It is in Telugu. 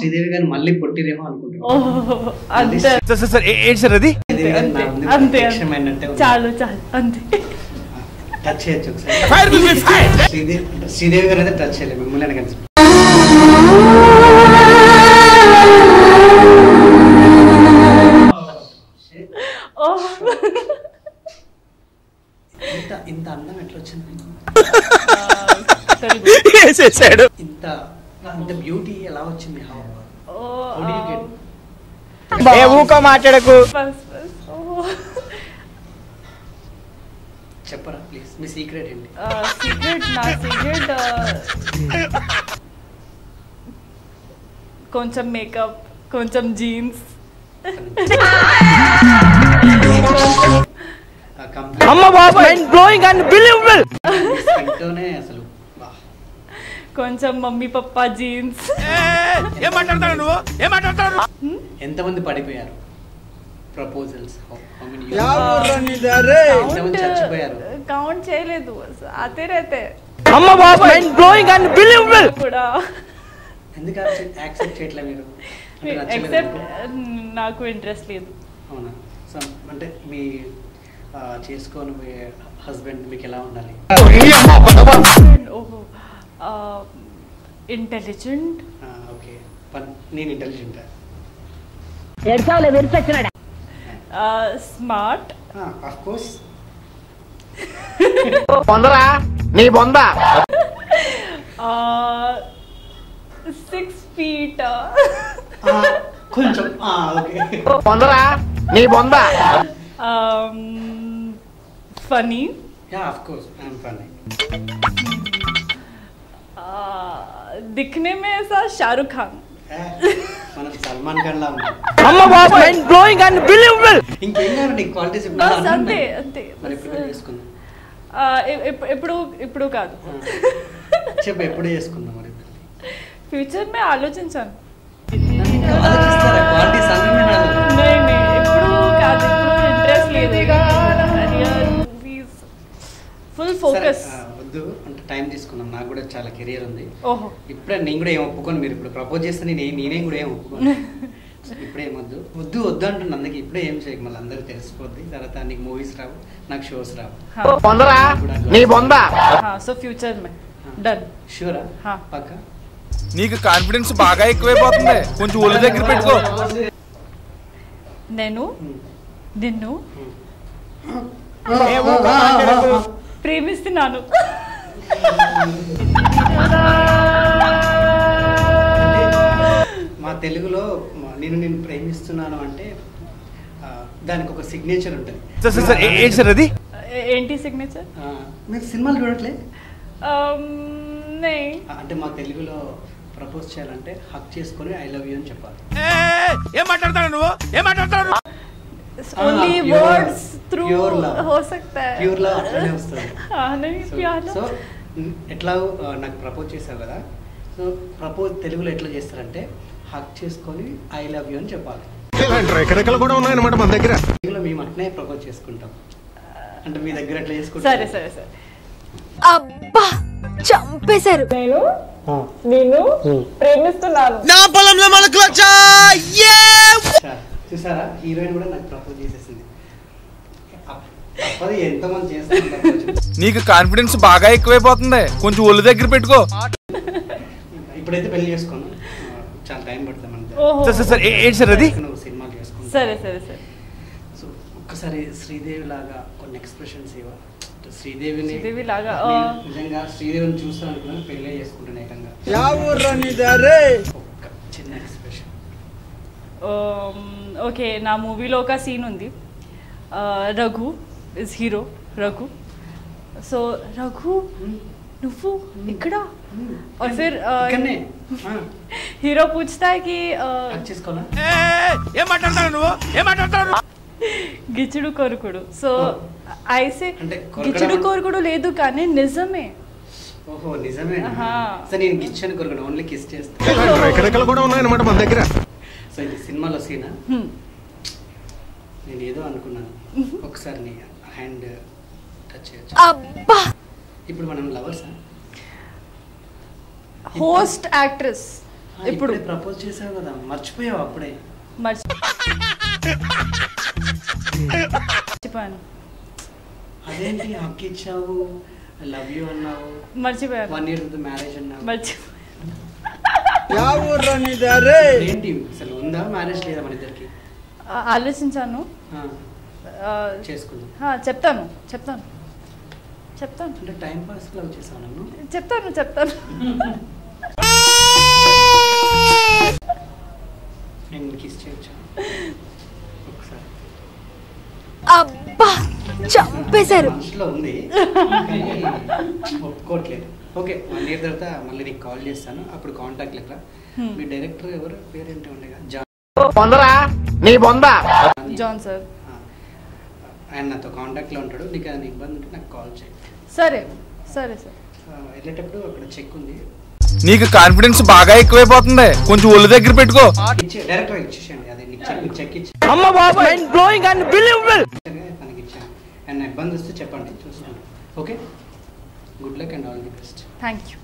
శ్రీదేవి గారు మళ్ళీ పొట్టిరేమో అనుకుంటున్నాను ఓహో అంతే సార్ సార్ సార్ ఏ- ఏంటి సార్ అది శ్రీదేవి గారు నా ముందు అంతే ప్రత్యక్షమైనట్టే ఉంది. చాలు చాలు అంతే టచ్ చేయొచ్చు ఒకసారి శ్రీదేవి శ్రీదేవి గారు అయితే టచ్ చేయలేదు మిమ్మల్ని అని కలిసి ఓ ఇంత ఇంత అందం ఎట్లా వచ్చింది మీకు? తెలుగు వేసేసాడు ఇంత ఇంత బ్యూటీ ఎలా వచ్చింది how oh How did you get? ఏ ఊకో మాట్లాడకు బస్ బస్ ఓ చెప్పరా ప్లీజ్ మీ సీక్రెట్ ఏంటి సీక్రెట్ నా సీక్రెట్ కొంచెం మేకప్ కొంచెం జీన్స్ కంప్లీట్ అమ్మ బాబాయ్ బ్లోయింగ్ అండ్ బిలీవబుల్ ఇంట్లోనే అసలు వా. కొంచెం మమ్మీ పప్పా జీన్స్ ఏం మాట్లాడతాడు నువ్వు ఏం మాట్లాడతాడు ఎంతమంది పడిపోయారు ప్రపోజల్స్ ఎంతమంది చచ్చిపోయారు కౌంట్ చేయలేదు అతే రైతే అమ్మ బాబాయ్ బ్లోయింగ్ అండ్ బిలీవబుల్ కూడా ఎందుకు యాక్సెప్ట్ చేయట్లే మీరు అంటే నచ్చలేదా ఎక్సెప్ట్ మీకు? నాకు ఇంట్రెస్ట్ లేదు అవునా సో అంటే మీ ఆ, చేసుకోని హస్బెండ్ మీకు ఎలా ఉండాలి ఓహో ఇంటెలిజెంట్ ఆ, ఓకే పన్ నేను ఇంటెలిజెంట్ స్మార్ట్ ఆఫ్ కోర్స్ బొందరా నీ బొంద సిక్స్ ఫీట్ కొంచెం ఓకే బొందరా నీ బొంద funny yeah of course I'm funny दिखने में ऐसा शाहरुख खान మనం సల్మాన్ ఖాన్ లా ఉన్నాం అమ్మ బాబాయ్ బ్లోయింగ్ అండ్ బిలీవబుల్ ఇంకేం కావాలి నీకు క్వాలిటీస్ బస్ అంతే అంతే మరి ఎప్పుడు చేసుకుందాం ఆ, ఇప్- ఇప్- ఇప్పుడు ఇప్పుడు కాదు చెప్పు ఎప్పుడు చేసుకుందాం మరి ఫ్యూచర్ మే ఆలోచించాను క్వాలిటీస్ అన్నీ రాదు नहीं नहीं ఇప్పుడు కాదు ఇప్పుడు ఇంట్రెస్ట్ లేదు రియల్ మూవీస్ ఫుల్ ఫోకస్ సరే, ఆ, వద్దు అంటే టైం తీసుకుందాం నాకు కూడా చాలా కెరియర్ ఉంది ఓహో ఇప్పుడే నేను కూడా ఏం ఒప్పుకోను మీరు ఇప్పుడు ప్రపోజ్ చేస్తే నేను ఏ- నేనేం కూడా ఏం ఒప్పుకోను ఇప్పుడే ఏం వద్దు వద్దు వద్దు అంటున్నా అందుకే ఇప్పుడే ఏం చేయకు మళ్ళీ అందరికి తెలిసిపోద్ది తర్వాత నీకు మూవీస్ రావు నాకు షోస్ రావు బొందరా నీ బొంద సో ఫ్యూచర్ మే డన్ షూరా హా. పక్క నీకు కాన్ఫిడెన్స్ బాగా ఎక్కువైపోతుంది కొంచెం ఒళ్ళు దగ్గర పెట్టుకో నేను నిన్ను ఏ ఊకో మాట్లాడకు ప్రేమిస్తున్నాను మా తెలుగులో మా- నేను నేను ప్రేమిస్తున్నాను అంటే ఆ, దానికి ఒక సిగ్నేచర్ ఉంటుంది సార్ సార్ సార్ ఏ- ఏంటి సార్ అది ఏ- ఏంటి సిగ్నేచర్ ఆ, మీరు సినిమాలు చూడట్లే నే ఆ, అంటే మా తెలుగులో ప్రపోజ్ చేయాలంటే హక్ చేసుకొని ఐ లవ్ యూ అని చెప్పాలి ఏం మాట్లాడతాడు నువ్వు ఏం మాట్లాడతాడు only pure- words through pure love. हो सकता है ప్యూర్ లా అట్లనే వస్తుంది हाँ नहीं प्यार సో ఎట్లా ఆ, నాకు ప్రపోజ్ చేశావు కదా సో ప్రపోజ్ తెలుగులో ఎట్లా చేస్తారంటే హక్ చేసుకొని ఐ లవ్ యూ అని చెప్పాలి ఎక్కడెక్కడ కూడా ఉన్నాయన్నమాట మన దగ్గర తెలుగులో మేము అట్నే ప్రపోజ్ చేసుకుంటాం అంటే మీ దగ్గర ఎట్లా చేసుకుంటాం సరే సరే సరే అబ్బా చంపేశారు నేను నేను ప్రేమిస్తున్నాను నా పొలంలో మనకు చా- చూసారా హీరోయిన్ కూడా నాకు ప్రపోజ్ చేసేసింది అప్- తప్పదు ఎంతమంది చేస్తాం propose. నీకు కాన్ఫిడెన్స్ బాగా ఎక్కువైపోతుంది కొంచెం ఒళ్ళు దగ్గర పెట్టుకో ఇప్పుడైతే పెళ్లి చేసుకోను ఆ, చాలా టైం పడుతుంది మన ఓహో సార్ సార్ సార్ ఏ- ఏంటి సార్ అది నువ్వు సినిమాలు చేసుకుంటా సరే సరే సరే సో ఒక్కసారి శ్రీదేవి లాగా కొన్ని ఎక్స్ప్రెషన్స్ ఇవ్వ శ్రీదేవిని శ్రీదేవి లాగా, నేను ఆ. నిజంగా శ్రీదేవిని చూస్తాను అనుకున్నాను పెళ్ళే చేసుకుంటాను ఏకంగా ఒక్క చిన్న ఎక్స్ప్రెషన్ ఓకే నా మూవీలో ఒక సీన్ ఉంది ఆ, Raghu is hero Raghu so Raghu నువ్వు ఇక్కడ और फिर आ, ఇక్కడనే हीरो पूछता है कि आ, హక్ చేసుకోవాలా ఏం మాట్లాడతాడు నువ్వు ఏం మాట్లాడతాడు గిచ్చుడు కొరుకుడు సో ఐసే అంటే కొరకడం గిచ్చుడు అంటే- కొరుకుడు లేదు కానీ నిజమే ఓహో నిజమే ఆహా. సో నేను కిచెన్ కొరకు ఓన్లీ కిస్ చేస్తాను ఎక్కడెక్కడ కూడా ఉన్నాయన్నమాట మన దగ్గర సో ఇది సినిమాలో సీనా Hmm. నేను ఏదో అనుకున్నాను ఒకసారి నీ హ్యాండ్ టచ్ చేయొచ్చు అబ్బా ఇప్పుడు మనం లవర్సా హోస్ట్ యాక్ట్రెస్ ఆ, ఇప్పుడు ఇప్పుడే ప్రపోజ్ చేసావు కదా మర్చిపోయావు అప్పుడే మర్చి మర్చిపోయాను అదేంటి హక్ ఇచ్చావు లవ్ యూ అన్నావు మర్చిపోయాను వన్ ఇయర్ మ్యారేజ్ అన్నావు మర్చి ఏంటి అసలు ఉందా మ్యారేజ్ లేదా మన ఇద్దరికి ఆ- ఆలోచించాను ఆ, ఆ, చేసుకుందాం ఆ, చెప్తాను చెప్తాను చెప్తాను అంటే టైం పాస్ లవ్ చేసావు నన్ను చెప్తాను చెప్తాను నేను కిస్ చేయొచ్చా ఒకసారి అబ్బా చంపేశారు మనసులో ఉంది కానీ ఒప్పుకోవట్లేదు ఓకే వన్ ఇయర్ తర్వాత మళ్ళీ నీకు కాల్ చేస్తాను అప్పుడు కాంటాక్ట్ లెక్క Hmm. మీ డైరెక్టర్ ఎవరు పేరేంటి ఉండగా జాన్ బొందరా నీ బొంద జాన్ సార్ ఆ, ఆయన నాతో కాంటాక్ట్లో ఉంటాడు నీకు ఏదైనా ఇబ్బంది ఉంటే నాకు కాల్ చేయి సరే సరే సార్ ఆ, వెళ్ళేటప్పుడు అక్కడ చెక్ ఉంది నీకు కాన్ఫిడెన్స్ బాగా ఎక్కువైపోతుంది కొంచెం ఒళ్ళు దగ్గర పెట్టుకో ఇచ్చే డైరెక్టర్ ఇచ్చేసేయండి అది నీకు చెక్ నీకు చెక్ ఇచ్చి అమ్మ బాబాయ్ బ్లోయింగ్ అండ్ బిలీవబుల్ తనకి ఇచ్చాను అండ్ ఇబ్బంది వస్తే చెప్పండి చూస్తాను okay good luck and all the best thank you